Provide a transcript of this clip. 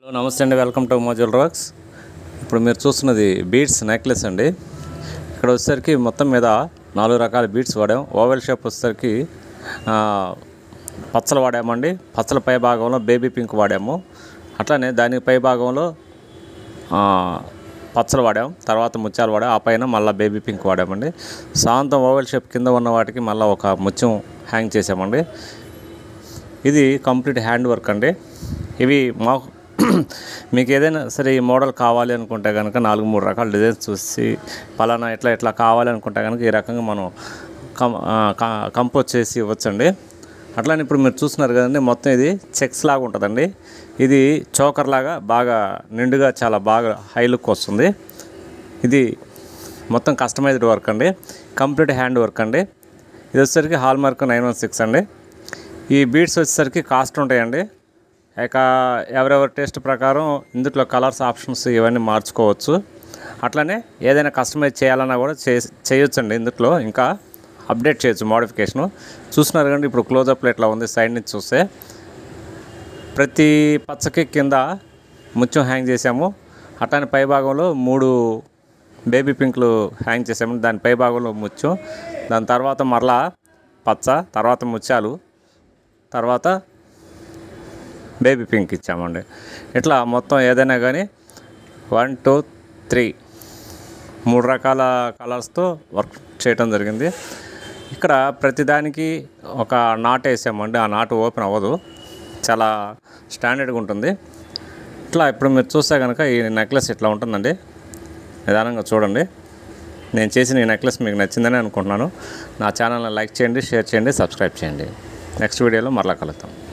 hello నమస్తే అండి welcome to మోజుల్ racks ఇప్పుడు మీరు చూస్తున్నది బీడ్స్ నెక్లెస్ అండి ఇక్కడ వచ్చేసరికి మొత్తం మీద నాలుగు రకాల బీడ్స్ వాడాం ఓవెల్ షేప్ వచ్చేసరికి ఆ, పచ్చలు వాడామండి పచ్చల పై భాగంలో బేబీ పింక్ వాడాము అట్లానే దాని పై భాగంలో ఆ, పచ్చలు వాడాం తర్వాత ముత్యాలు వాడాం ఆ పైన మళ్ళీ బేబీ పింక్ వాడామండి సాంతం ఓవెల్ షేప్ కింద ఉన్న వాటికి మళ్ళీ ఒక ముత్యం హ్యాంగ్ చేసామండి ఇది కంప్లీట్ హ్యాండ్ వర్క్ అండి ఇవి మా మీకు ఏదైనా సరే ఈ మోడల్ కావాలి అనుకుంటే కనుక నాలుగు మూడు రకాల డిజైన్స్ చూసి పలానా ఇట్లా ఇట్లా కావాలి అనుకుంటే కనుక ఈ రకంగా మనం కం కంపోజ్ చేసి ఇవ్వచ్చండి అట్లానే ఇప్పుడు మీరు చూస్తున్నారు కదండి మొత్తం ఇది చెక్స్ లాగా ఉంటుందండి ఇది చోకర్ లాగా బాగా నిండుగా చాలా బాగా హై లుక్ వస్తుంది ఇది మొత్తం కస్టమైజ్డ్ వర్క్ అండి కంప్లీట్ హ్యాండ్ వర్క్ అండి ఇది వచ్చేసరికి hallmark nine one six అండి ఈ బీడ్స్ వచ్చేసరికి కాస్ట్ ఉంటాయండి ఇక ఎవరెవరి టేస్ట్ ప్రకారం ఇందులో కలర్స్ ఆప్షన్స్ ఇవన్నీ మార్చుకోవచ్చు అట్లనే ఏదైనా కస్టమైజ్ చేయాలన్నా కూడా చే చేయొచ్చండి ఇందులో ఇంకా అప్డేట్ చేయొచ్చు మోడిఫికేషను చూస్తున్నారు కండి ఇప్పుడు క్లోజప్లో ఇట్లా ఉంది సైడ్ నుంచి చూస్తే ప్రతి పచ్చకి కింద ముత్యం హ్యాంగ్ చేసాము అట్లానే పై భాగంలో మూడు బేబీ పింక్లు హ్యాంగ్ చేసాము దాని పై భాగంలో ముత్యం దాని తర్వాత మరలా పచ్చ తర్వాత ముత్యాలు తర్వాత బేబీ పింక్ ఇచ్చామండి ఇట్లా మొత్తం ఏదైనా కానీ వన్ టూ త్రీ మూడు రకాల కలర్స్తో వర్క్ చేయటం జరిగింది ఇక్కడ ప్రతిదానికి ఒక నాట్ వేసామండి ఆ నాటు ఓపెన్ అవ్వదు చాలా స్టాండర్డ్గా ఉంటుంది ఇట్లా ఇప్పుడు మీరు చూస్తే కనుక ఈ నెక్లెస్ ఇట్లా ఉంటుందండి నిదానంగా చూడండి నేను చేసిన ఈ నెక్లెస్ మీకు నచ్చిందని అనుకుంటున్నాను నా ఛానల్ని లైక్ చేయండి షేర్ చేయండి సబ్స్క్రైబ్ చేయండి నెక్స్ట్ వీడియోలో మరలా కలుద్దాం